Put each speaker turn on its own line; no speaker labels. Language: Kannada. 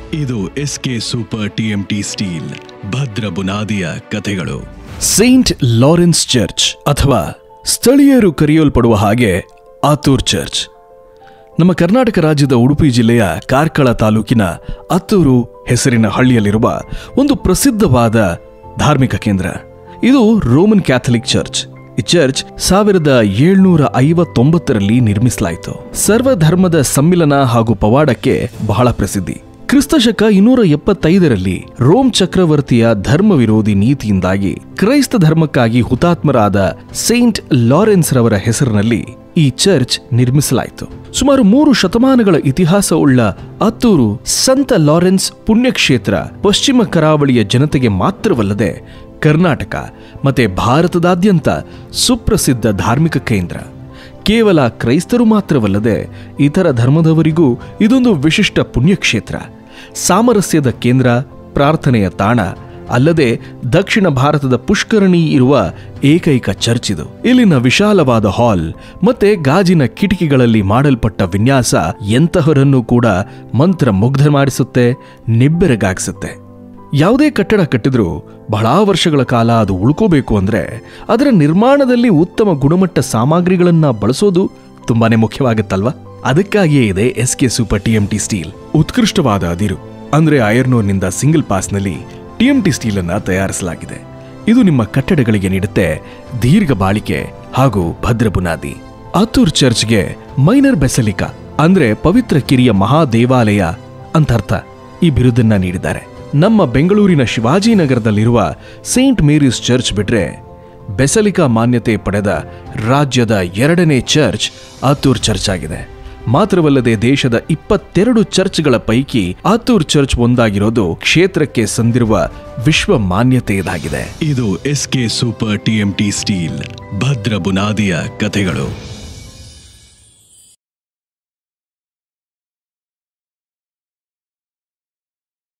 ಇದು S K super TMT steel ಭದ್ರ ಬುನಾದಿಯ ಕಥೆಗಳು
ಸೇಂಟ್ ಲಾರೆನ್ಸ್ ಚರ್ಚ್ ಅಥವಾ ಸ್ಥಳೀಯರು ಕರೆಯಲ್ಪಡುವ ಹಾಗೆ ಆತೂರ್ ಚರ್ಚ್ ನಮ್ಮ ಕರ್ನಾಟಕ ರಾಜ್ಯದ ಉಡುಪಿ ಜಿಲ್ಲೆಯ ಕಾರ್ಕಳ ತಾಲೂಕಿನ ಅತ್ತೂರು ಹೆಸರಿನ ಹಳ್ಳಿಯಲ್ಲಿರುವ ಒಂದು ಪ್ರಸಿದ್ಧವಾದ ಧಾರ್ಮಿಕ ಕೇಂದ್ರ ಇದು ರೋಮನ್ ಕ್ಯಾಥಲಿಕ್ ಚರ್ಚ್ ಈ ಚರ್ಚ್ ಸಾವಿರದ ಏಳ್ನೂರ ಐವತ್ತೊಂಬತ್ತರಲ್ಲಿ ನಿರ್ಮಿಸಲಾಯಿತು ಸರ್ವಧರ್ಮದ ಸಮ್ಮಿಲನ ಹಾಗೂ ಪವಾಡಕ್ಕೆ ಬಹಳ ಪ್ರಸಿದ್ಧಿ ಕ್ರಿಸ್ತಶಕ ಇನ್ನೂರ ಎಪ್ಪತ್ತೈದರಲ್ಲಿ ರೋಮ್ ಚಕ್ರವರ್ತಿಯ ಧರ್ಮ ವಿರೋಧಿ ನೀತಿಯಿಂದಾಗಿ ಕ್ರೈಸ್ತ ಧರ್ಮಕ್ಕಾಗಿ ಹುತಾತ್ಮರಾದ ಸೇಂಟ್ ಲಾರೆನ್ಸ್ ರವರ ಹೆಸರಿನಲ್ಲಿ ಈ ಚರ್ಚ್ ನಿರ್ಮಿಸಲಾಯಿತು ಸುಮಾರು ಮೂರು ಶತಮಾನಗಳ ಇತಿಹಾಸವುಳ್ಳ ಅತ್ತೂರು ಸಂತ ಲಾರೆನ್ಸ್ ಪುಣ್ಯಕ್ಷೇತ್ರ ಪಶ್ಚಿಮ ಕರಾವಳಿಯ ಜನತೆಗೆ ಮಾತ್ರವಲ್ಲದೆ ಕರ್ನಾಟಕ ಮತ್ತೆ ಭಾರತದಾದ್ಯಂತ ಸುಪ್ರಸಿದ್ಧ ಧಾರ್ಮಿಕ ಕೇಂದ್ರ ಕೇವಲ ಕ್ರೈಸ್ತರು ಮಾತ್ರವಲ್ಲದೆ ಇತರ ಧರ್ಮದವರಿಗೂ ಇದೊಂದು ವಿಶಿಷ್ಟ ಪುಣ್ಯಕ್ಷೇತ್ರ ಸಾಮರಸ್ಯದ ಕೇಂದ್ರ ಪ್ರಾರ್ಥನೆಯ ತಾಣ ಅಲ್ಲದೆ ದಕ್ಷಿಣ ಭಾರತದ ಪುಷ್ಕರಣಿ ಇರುವ ಏಕೈಕ ಚರ್ಚ್ ಇದು ಇಲ್ಲಿನ ವಿಶಾಲವಾದ ಹಾಲ್ ಮತ್ತೆ ಗಾಜಿನ ಕಿಟಕಿಗಳಲ್ಲಿ ಮಾಡಲ್ಪಟ್ಟ ವಿನ್ಯಾಸ ಎಂತಹರನ್ನೂ ಕೂಡ ಮಂತ್ರ ಮುಗ್ಧ ಮಾಡಿಸುತ್ತೆ ನಿಬ್ಬೆರಗಾಗಿಸುತ್ತೆ ಯಾವುದೇ ಕಟ್ಟಡ ಕಟ್ಟಿದ್ರೂ ಬಹಳ ವರ್ಷಗಳ ಕಾಲ ಅದು ಉಳ್ಕೋಬೇಕು ಅಂದ್ರೆ ಅದರ ನಿರ್ಮಾಣದಲ್ಲಿ ಉತ್ತಮ ಗುಣಮಟ್ಟ ಸಾಮಗ್ರಿಗಳನ್ನ ಬಳಸೋದು ತುಂಬಾನೇ ಮುಖ್ಯವಾಗುತ್ತಲ್ವಾ ಅದಕ್ಕಾಗಿಯೇ ಇದೆ S K super TMT steel ಉತ್ಕೃಷ್ಟವಾದ ಅದಿರು ಅಂದ್ರೆ ಐರ್ನೋರ್ನಿಂದ ಸಿಂಗಲ್ ಪಾಸ್ನಲ್ಲಿ ಟಿಎಂಟಿ ಸ್ಟೀಲ್ ಅನ್ನ ತಯಾರಿಸಲಾಗಿದೆ ಇದು ನಿಮ್ಮ ಕಟ್ಟಡಗಳಿಗೆ ನೀಡುತ್ತೆ ದೀರ್ಘ ಬಾಳಿಕೆ ಹಾಗೂ ಭದ್ರ ಬುನಾದಿ ಆತೂರ್ ಚರ್ಚ್ಗೆ ಮೈನರ್ ಬೆಸಲಿಕಾ ಅಂದ್ರೆ ಪವಿತ್ರ ಕಿರಿಯ ಮಹಾ ದೇವಾಲಯ ಅಂತ ಅರ್ಥ ಈ ಬಿರುದನ್ನ ನೀಡಿದ್ದಾರೆ ನಮ್ಮ ಬೆಂಗಳೂರಿನ ಶಿವಾಜಿನಗರದಲ್ಲಿರುವ ಸೇಂಟ್ ಮೇರೀಸ್ ಚರ್ಚ್ ಬಿಟ್ರೆ ಬೆಸಲಿಕಾ ಮಾನ್ಯತೆ ಪಡೆದ ರಾಜ್ಯದ ಎರಡನೇ ಚರ್ಚ್ ಆತೂರ್ ಚರ್ಚ್ ಆಗಿದೆ ಮಾತ್ರವಲ್ಲದೆ ದೇಶದ ಇಪ್ಪತ್ತೆರಡು ಚರ್ಚ್ಗಳ ಪೈಕಿ ಆತೂರ್ ಚರ್ಚ್ ಒಂದಾಗಿರೋದು ಕ್ಷೇತ್ರಕ್ಕೆ ಸಂದಿರುವ ವಿಶ್ವ ಮಾನ್ಯತೆ ಇದಾಗಿದೆ
ಇದು S K super TMT steel ಭದ್ರ ಬುನಾದಿಯ ಕಥೆಗಳು